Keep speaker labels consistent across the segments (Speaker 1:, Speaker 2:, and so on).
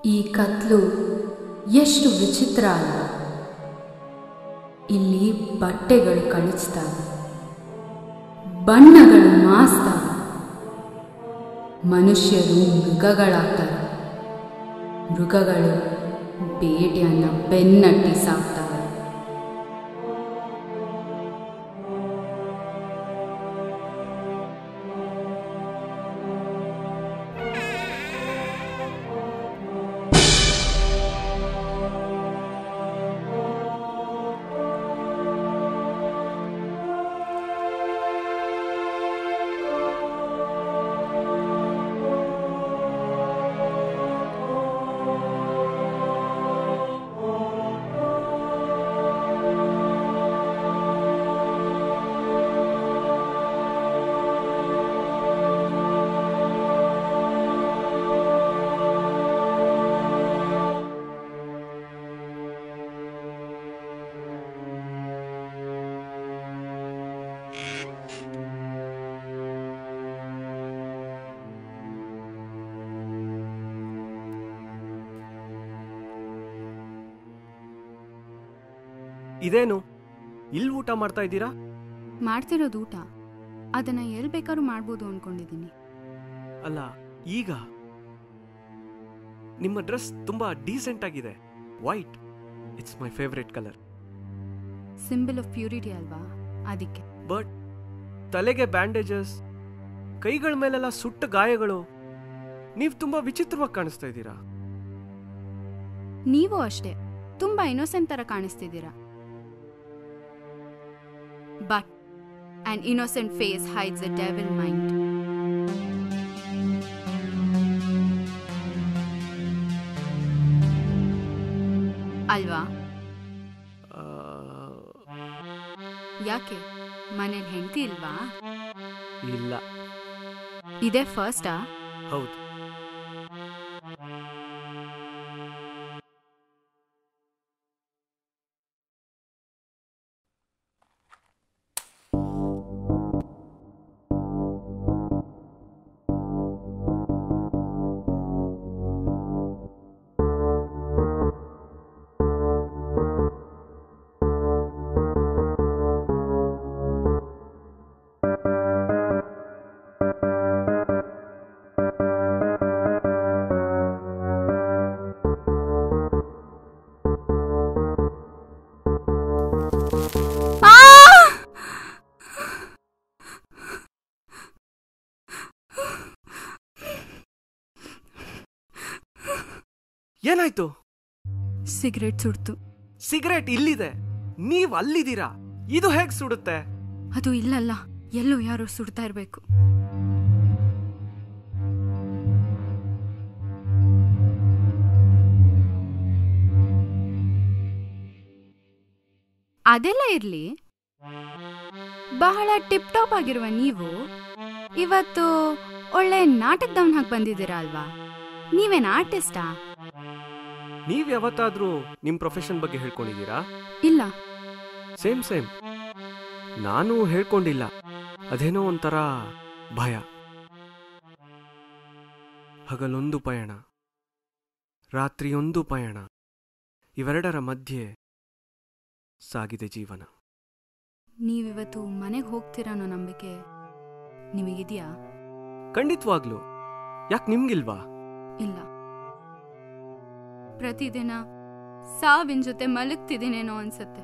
Speaker 1: ಈ ಕತ್ಲು ಎಷ್ಟು ವಿಚಿತ್ರ ಅಲ್ಲ ಇಲ್ಲಿ ಬಟ್ಟೆಗಳು ಕಳಿಸ್ತವೆ ಬಣ್ಣಗಳು ಮಾಸ್ತವೆ ಮನುಷ್ಯರು ಮೃಗಗಳಾಗ್ತಾರೆ ಮೃಗಗಳು ಬೇಟೆಯನ್ನ ಬೆನ್ನಟ್ಟಿ ಸಾಕ್ತವೆ
Speaker 2: ಇದೇನು ಇಲ್ಲಿ ಊಟ ಮಾಡ್ತಾ ಇದ್ದೀರಾ
Speaker 3: ಮಾಡ್ತಿರೋದು ಊಟ ಅದನ್ನ ಎಲ್ಲಿ ಬೇಕಾದ್ರೂ ಮಾಡ್ಬೋದು ಅನ್ಕೊಂಡಿದ್ದೀನಿ
Speaker 2: ಅಲ್ಲ ಈಗ ನಿಮ್ಮ ಡ್ರೆಸ್ ತುಂಬಾ ಡೀಸೆಂಟ್ ಆಗಿದೆ white it's my favourite colour
Speaker 3: symbol of purity ಅಲ್ವಾ ಅದಕ್ಕೆ
Speaker 2: ಬಟ್ ತಲೆಗೆ ಬ್ಯಾಂಡೇಜಸ್ ಕೈಗಳ ಮೇಲೆಲ್ಲ ಸುಟ್ಟ ಗಾಯಗಳು ನೀವು ತುಂಬಾ ವಿಚಿತ್ರವಾಗಿ ಕಾಣಿಸ್ತಾ ಇದ್ದೀರಾ
Speaker 3: ನೀವು ಅಷ್ಟೇ ತುಂಬಾ ಇನ್ನೋಸೆಂಟ್ ತರ ಕಾಣಿಸ್ತಿದ್ದೀರಾ but an innocent face hides a devil mind ಅಲ್ವಾ
Speaker 2: ಆ,
Speaker 3: ಯಾಕೆ ಮನೇಲಿ ಹೆಂಡತಿ ಇಲ್ವಾ
Speaker 2: ಇಲ್ಲ
Speaker 3: ಇದೇ ಫಸ್ಟಾ
Speaker 2: ಹೌದು ಏನಾಯ್ತು
Speaker 3: ಸಿಗರೇಟ್ ಸುಡ್ತು
Speaker 2: ಸಿಗರೇಟ್ ಇಲ್ಲಿದೆ ನೀವ್ ಅಲ್ಲಿದ್ದೀರಾ ಇದು ಹೇಗ್ ಸುಡುತ್ತೆ
Speaker 3: ಅದು ಇಲ್ಲಲ್ಲ ಎಲ್ಲೋ ಯಾರೋ ಸುಡ್ತಾ ಇರಬೇಕು ಅದೆಲ್ಲ ಇರ್ಲಿ ಬಹಳ ಟಿಪ್ ಟಾಪ್ ಆಗಿರುವ ನೀವು ಇವತ್ತು ಒಳ್ಳೆ ನಾಟಕದವನ್ ಹಾಗೆ ಬಂದಿದ್ದೀರಾ ಅಲ್ವಾ ನೀವೇನ್ ಆರ್ಟಿಸ್ಟಾ
Speaker 2: ನೀವ್ ಯಾವತ್ತಾದ್ರೂ ನಿಮ್ ಪ್ರೊಫೆಷನ್ ಬಗ್ಗೆ ಹೇಳ್ಕೊಂಡಿದ್ದೀರಾ
Speaker 3: ಇಲ್ಲ
Speaker 2: ಸೇಮ್ ಸೇಮ್ ನಾನು ಹೇಳ್ಕೊಂಡಿಲ್ಲ ಅದೇನೋ ಒಂಥರ ಭಯ ಹಗಲೊಂದು ಪಯಣ ರಾತ್ರಿಯೊಂದು ಪಯಣ ಇವೆರಡರ ಮಧ್ಯೆ ಸಾಗಿದೆ ಜೀವನ
Speaker 3: ನೀವಿವತ್ತು ಮನೆಗೆ ಹೋಗ್ತೀರಾ ಅನ್ನೋ ನಂಬಿಕೆ ನಿಮಗಿದೆಯಾ
Speaker 2: ಖಂಡಿತವಾಗ್ಲು ಯಾಕೆ ನಿಮ್ಗಿಲ್ವಾ
Speaker 3: ಇಲ್ಲ ಪ್ರತಿದಿನ ಸಾವಿನ ಜೊತೆ ಮಲಗ್ತಿದ್ದೀನೇನೋ ಅನ್ಸತ್ತೆ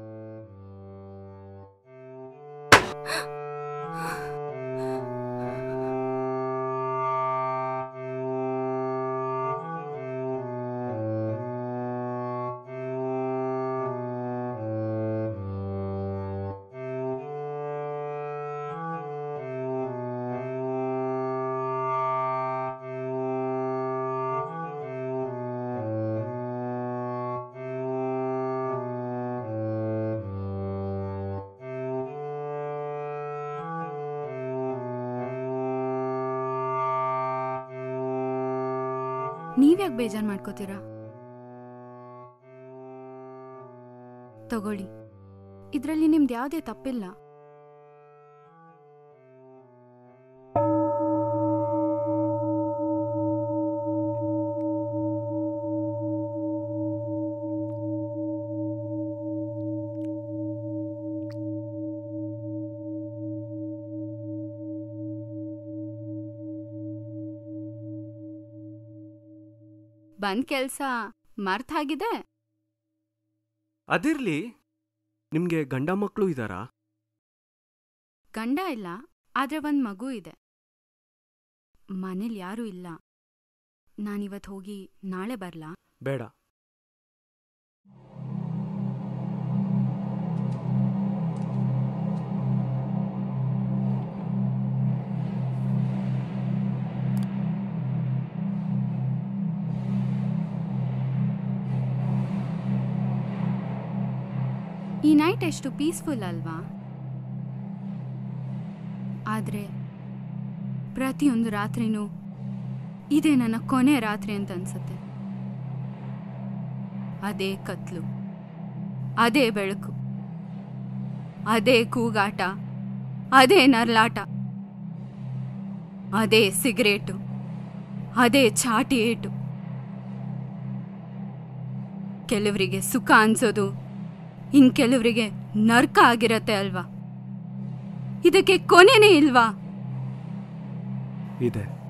Speaker 3: ನೀವ್ಯಾಕೆ ಬೇಜಾರ್ ಮಾಡ್ಕೋತೀರಾ ತಗೊಳ್ಳಿ ಇದರಲ್ಲಿ ನಿಮ್ದು ಯಾವುದೇ ತಪ್ಪಿಲ್ಲ ಬಂದ್ ಕೆಲ್ಸ ಮರ್ತ್ ಆಗಿದೆ
Speaker 2: ಅದಿರ್ಲಿ ನಿಮ್ಗೆ ಗಂಡ ಮಕ್ಕಳು ಇದ್ದಾರಾ
Speaker 3: ಗಂಡ ಇಲ್ಲ ಆದ್ರೆ ಒಂದ್ ಮಗು ಇದೆ ಮನೇಲಿ ಯಾರೂ ಇಲ್ಲ ನಾನಿವತ್ ಹೋಗಿ ನಾಳೆ ಬರ್ಲಾ
Speaker 2: ಬೇಡ
Speaker 3: ಈ ನೈಟ್ ಎಷ್ಟು ಪೀಸ್ಫುಲ್ ಅಲ್ವಾ ಆದ್ರೆ ಪ್ರತಿಯೊಂದು ರಾತ್ರಿನೂ ಇದೇ ನನ್ನ ಕೊನೆ ರಾತ್ರಿ ಅಂತ ಅನ್ಸುತ್ತೆ ಅದೇ ಕತ್ಲು ಅದೇ ಬೆಳಕು ಅದೇ ಕೂಗಾಟ ಅದೇ ನರ್ಲಾಟ ಅದೇ ಸಿಗರೇಟು ಅದೇ ಚಾಟಿ ಏಟು ಕೆಲವರಿಗೆ ಸುಖ ಅನ್ಸೋದು ಇನ್ ಕೆಲವರಿಗೆ ನರ್ಕ ಆಗಿರತ್ತೆ ಅಲ್ವಾ ಇದಕ್ಕೆ ಕೊನೆನೇ ಇಲ್ವಾ
Speaker 2: ಇದೆ